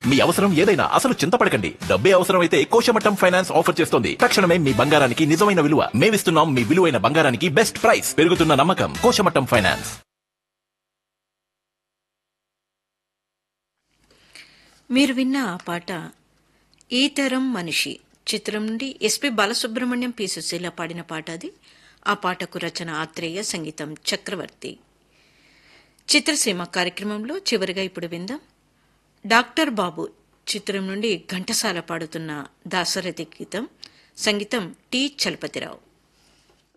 మీ అవసరం ఏదైనా అసలు చింతపడకండి డబ్బే అవసరమైతే కోశమట్టం ఫైనాన్స్ ఆఫర్ చేస్తోంది తక్షణమే మీ బంగారానికి నిజమైన విలువ మేమిస్తున్నాం మీ విలువైన బంగారానికి బెస్ట్ ప్రైస్ పెరుగుతున్న నమ్మకం కోశమట్టం ఫైనాన్స్ మీరు విన్న ఆ పాట ఈ తరం మనిషి చిత్రం నుండి ఎస్పి బాలసుబ్రహ్మణ్యం పి సుశీల పాడిన పాట అది ఆ పాటకు రచన ఆత్రేయ సంగీతం చక్రవర్తి చిత్రసీమ కార్యక్రమంలో చివరిగా ఇప్పుడు విందాం డాక్టర్ బాబు చిత్రం నుండి ఘంటసాల పాడుతున్న దాసరథి గీతం సంగీతం టి చలపతిరావు